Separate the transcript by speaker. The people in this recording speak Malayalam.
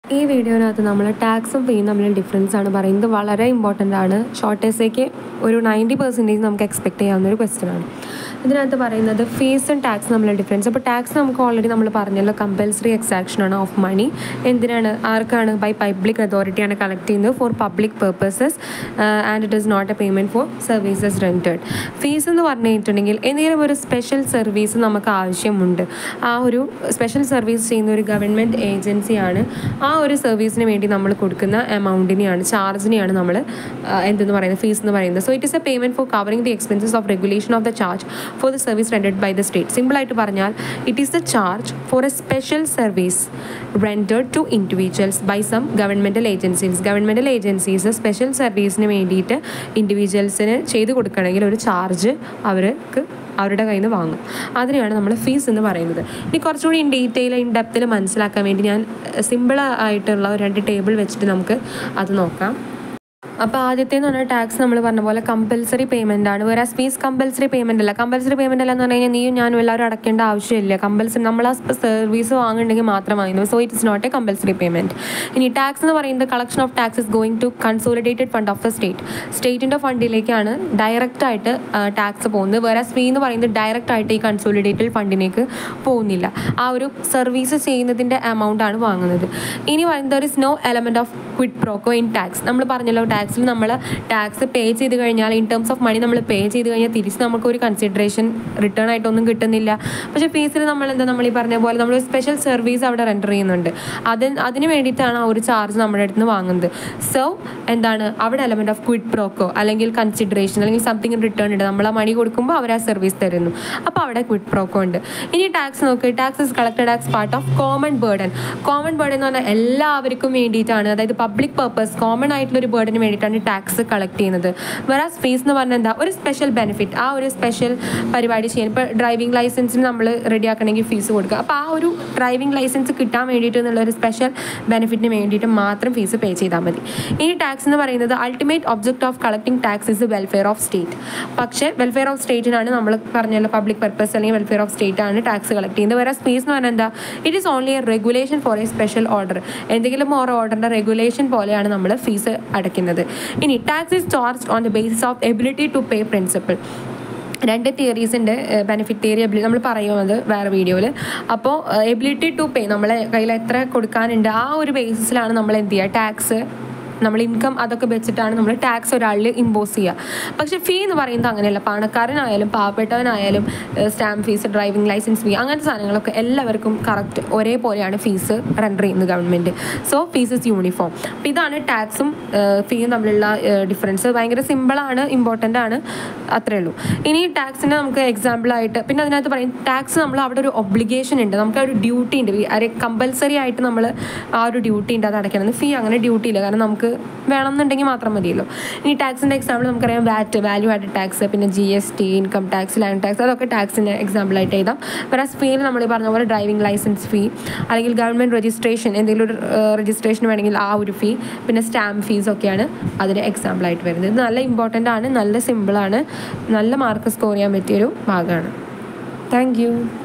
Speaker 1: ഈ വീഡിയോനകത്ത് നമ്മൾ ടാക്സും ഫീയും തമ്മിലുള്ള ഡിഫറൻസ് ആണ് പറയുന്നത് വളരെ ഇമ്പോർട്ടൻ്റ് ആണ് ഷോർട്ട് എസ്സേക്ക് ഒരു നയൻറ്റി പെർസെൻറ്റേജ് നമുക്ക് എക്സ്പെക്ട് ചെയ്യാവുന്ന ഒരു ക്വസ്റ്റ്യൻ ആണ് ഇതിനകത്ത് പറയുന്നത് ഫീസും ടാക്സും തമ്മിലുള്ള ഡിഫറൻസ് അപ്പോൾ ടാക്സ് നമുക്ക് ഓൾറെഡി നമ്മൾ പറഞ്ഞല്ലോ കമ്പൽസറി എക്സാക്ഷൻ ആണ് ഓഫ് മണി എന്തിനാണ് ആർക്കാണ് ബൈ പബ്ലിക് അതോറിറ്റിയാണ് കളക്ട് ചെയ്യുന്നത് for public purposes and it is not a payment for services rendered fees എന്ന് പറഞ്ഞിട്ടുണ്ടെങ്കിൽ എന്തെങ്കിലും ഒരു സ്പെഷ്യൽ സർവീസ് നമുക്ക് ആവശ്യമുണ്ട് ആ ഒരു സ്പെഷ്യൽ സർവീസ് ചെയ്യുന്ന ഒരു ഗവൺമെൻറ് ഏജൻസിയാണ് ആ ഒരു സർവീസിന് വേണ്ടി നമ്മൾ കൊടുക്കുന്ന എമൗണ്ടിനെയാണ് ചാർജിനെയാണ് നമ്മൾ എന്തെന്ന് പറയുന്നത് ഫീസ് എന്ന് പറയുന്നത് so it is a payment for covering the expenses of regulation of the charge for the service rendered by the state സിമ്പിളായിട്ട് പറഞ്ഞാൽ it is the charge for a special service rendered to individuals by some governmental agencies governmental agencies special സർവീസിന് വേണ്ടിയിട്ട് ഇൻഡിവിജ്വൽസിന് ചെയ്ത് കൊടുക്കണമെങ്കിൽ ഒരു ചാർജ് അവർക്ക് അവരുടെ കയ്യിൽ നിന്ന് വാങ്ങും അതിനെയാണ് നമ്മൾ ഫീസ് എന്ന് പറയുന്നത് ഇനി കുറച്ചുകൂടി ഇൻ ഡീറ്റെയിൽ ഇൻ ഡെപ്തിൽ മനസ്സിലാക്കാൻ വേണ്ടി ഞാൻ സിമ്പിൾ ആയിട്ടുള്ള രണ്ട് ടേബിൾ വെച്ചിട്ട് നമുക്ക് അത് നോക്കാം അപ്പോൾ ആദ്യത്തെ എന്ന് പറഞ്ഞാൽ ടാക്സ് നമ്മൾ പറഞ്ഞ പോലെ കമ്പൽസറി പേയ്മെൻ്റ് ആണ് വേറെ ഫീസ് കമ്പൽസറി പേയ്മെൻ്റ് അല്ല കമ്പൽസറി പേയ്മെൻ്റ് അല്ല എന്ന് പറഞ്ഞു കഴിഞ്ഞാൽ നീയും ഞാനും എല്ലാവരും അടയ്ക്കേണ്ട ആവശ്യമില്ല കമ്പൽസറി നമ്മൾ ആ സർവീസ് വാങ്ങുന്നുണ്ടെങ്കിൽ മാത്രം വാങ്ങുന്നു so it is not a compulsory payment ഇനി ടാക്സ് എന്ന് പറയുന്നത് collection of tax is going to consolidated fund of the state സ്റ്റേറ്റിൻ്റെ ഫണ്ടിലേക്കാണ് ഡയറക്റ്റ് ആയിട്ട് ടാക്സ് പോകുന്നത് വേറെ ഫീ എന്ന് പറയുന്നത് ഡയറക്റ്റ് ആയിട്ട് ഈ കൺസോളിഡേറ്റഡ് ഫണ്ടിലേക്ക് പോകുന്നില്ല ആ ഒരു സർവീസ് ചെയ്യുന്നതിൻ്റെ എമൗണ്ട് ആണ് വാങ്ങുന്നത് ഇനി പറയുന്നത് there is no element of quid pro quo in tax നമ്മൾ പറഞ്ഞല്ലോ ടാക്സിൽ നമ്മൾ ടാക്സ് പേ ചെയ്ത് കഴിഞ്ഞാൽ ഇൻ ടേംസ് ഓഫ് മണി നമ്മൾ പേ ചെയ്ത് കഴിഞ്ഞാൽ തിരിച്ച് നമുക്ക് ഒരു കൺസിഡറേഷൻ റിട്ടേൺ ആയിട്ടൊന്നും കിട്ടുന്നില്ല പക്ഷേ ഫീസിൽ നമ്മൾ എന്താ നമ്മൾ ഈ പറഞ്ഞ പോലെ നമ്മൾ സ്പെഷ്യൽ സർവീസ് അവിടെ റെൻഡർ ചെയ്യുന്നുണ്ട് അത് അതിന് വേണ്ടിയിട്ടാണ് ആ ഒരു ചാർജ് നമ്മുടെ അടുത്ത് നിന്ന് വാങ്ങുന്നത് സോ എന്താണ് അവിടെ എലമെൻറ്റ് ഓഫ് ക്വിഡ് പ്രോക്കോ അല്ലെങ്കിൽ കൺസിഡറേഷൻ അല്ലെങ്കിൽ സംതിങ് റിട്ടേൺ ഉണ്ട് നമ്മൾ ആ മണി കൊടുക്കുമ്പോൾ അവർ ആ സർവീസ് തരുന്നു അപ്പോൾ അവിടെ ക്വിഡ് പ്രോക്കോ ഉണ്ട് ഇനി ടാക്സ് നോക്ക് tax is collected as part of common burden common burden എന്ന് പറഞ്ഞാൽ എല്ലാവർക്കും വേണ്ടിയിട്ടാണ് അതായത് പബ്ലിക് പർപ്പസ് കോമൺ ആയിട്ടുള്ള ഒരു ബേർഡിന് വേണ്ടിയിട്ടാണ് ടാക്സ് കളക്ട് ചെയ്യുന്നത് വെറാസ് ഫീസ് എന്ന് പറഞ്ഞാൽ എന്താ ഒരു സ്പെഷ്യൽ ബെനിഫിറ്റ് ആ ഒരു സ്പെഷ്യൽ പരിപാടി ചെയ്യാൻ ഇപ്പോൾ ഡ്രൈവിംഗ് ലൈസൻസിന് നമ്മൾ റെഡിയാക്കണമെങ്കിൽ ഫീസ് കൊടുക്കുക അപ്പോൾ ആ ഒരു ഡ്രൈവിംഗ് ലൈസൻസ് കിട്ടാൻ വേണ്ടിയിട്ട് എന്നുള്ള ഒരു സ്പെഷ്യൽ ബെനിഫിറ്റിന് വേണ്ടിയിട്ട് മാത്രം ഫീസ് പേ ചെയ്താൽ മതി ഇനി ടാക്സ് എന്ന് പറയുന്നത് ultimate object of collecting tax is welfare of state പക്ഷേ വെൽഫെയർ ഓഫ് സ്റ്റേറ്റിനാണ് നമ്മൾ പറഞ്ഞല്ലോ പബ്ലിക് പർപ്പസ് അല്ലെങ്കിൽ വെൽഫെയർ ഓഫ് സ്റ്റേറ്റ് ആണ് ടാക്സ് കളക്ട് ചെയ്യുന്നത് വേറെ ഫീസ് എന്ന് പറഞ്ഞാൽ എന്താ it is only a regulation for a special order എന്തെങ്കിലും ഓരോ ഓർഡറിൻ്റെ റെഗുലേഷൻ പോലെയാണ് നമ്മൾ ഫീസ് അടയ്ക്കുന്നത് ഇനി tax is charge on the basis of ability to pay principle രണ്ട് തിയറീസിൻ്റെ ബെനിഫിറ്റ് തിയറി എബിലിറ്റി നമ്മൾ പറയുന്നത് വേറെ വീഡിയോയിൽ അപ്പോൾ എബിലിറ്റി ടു പേ നമ്മളെ കയ്യിൽ എത്ര കൊടുക്കാനുണ്ട് ആ ഒരു ബേസിസിലാണ് നമ്മൾ എന്ത് ചെയ്യുക ടാക്സ് നമ്മൾ ഇൻകം അതൊക്കെ വെച്ചിട്ടാണ് നമ്മൾ ടാക്സ് ഒരാളിൽ ഇമ്പോസ് ചെയ്യുക പക്ഷേ ഫീ എന്ന് പറയുന്നത് അങ്ങനെയല്ല പണക്കാരനായാലും പാവപ്പെട്ടവനായാലും stamp fees driving licence fee അങ്ങനത്തെ സാധനങ്ങളൊക്കെ എല്ലാവർക്കും കറക്റ്റ് ഒരേപോലെയാണ് ഫീസ് റെൻഡർ ചെയ്യുന്നത് government so fees is uniform അപ്പോൾ ഇതാണ് ടാക്സും ഫീയും തമ്മിലുള്ള ഡിഫറൻസ് ഭയങ്കര സിമ്പിളാണ് ഇമ്പോർട്ടൻ്റ് ആണ് അത്രേ ഉള്ളൂ ഇനി ടാക്സിൻ്റെ നമുക്ക് എക്സാമ്പിളായിട്ട് പിന്നെ അതിനകത്ത് പറയും ടാക്സ് നമ്മൾ അവിടെ ഒരു ഒബ്ലിഗേഷൻ ഉണ്ട് നമുക്ക് ഒരു ഡ്യൂട്ടി ഉണ്ട് അരെ കമ്പൽസറി ആയിട്ട് നമ്മൾ ആ ഒരു ഡ്യൂട്ടി ഉണ്ട് അത് അടയ്ക്കണം ഫീ അങ്ങനെ ഡ്യൂട്ടി ഇല്ല കാരണം നമുക്ക് വേണമെന്നുണ്ടെങ്കിൽ മാത്രം മതിയല്ലോ ഇനി ടാക്സിൻ്റെ എക്സാമ്പിൾ നമുക്കറിയാം വാറ്റ് വാല്യൂ ആഡഡ് ടാക്സ് പിന്നെ G S T income tax land tax അതൊക്കെ ടാക്സിൻ്റെ എക്സാമ്പിളായിട്ട് എഴുതാം വേറെ ഫീയിൽ നമ്മൾ ഈ പറഞ്ഞ പോലെ ഡ്രൈവിംഗ് ലൈസൻസ് ഫീ അല്ലെങ്കിൽ ഗവൺമെൻറ് രജിസ്ട്രേഷൻ എന്തെങ്കിലും ഒരു രജിസ്ട്രേഷൻ വേണമെങ്കിൽ ആ ഒരു ഫീ പിന്നെ സ്റ്റാമ്പ് ഫീസ് ഒക്കെയാണ് അതിന് എക്സാമ്പിളായിട്ട് വരുന്നത് ഇത് നല്ല ഇമ്പോർട്ടൻ്റ് ആണ് നല്ല സിമ്പിളാണ് നല്ല മാർക്ക് സ്കോർ ചെയ്യാൻ പറ്റിയൊരു ഭാഗമാണ് താങ്ക് യു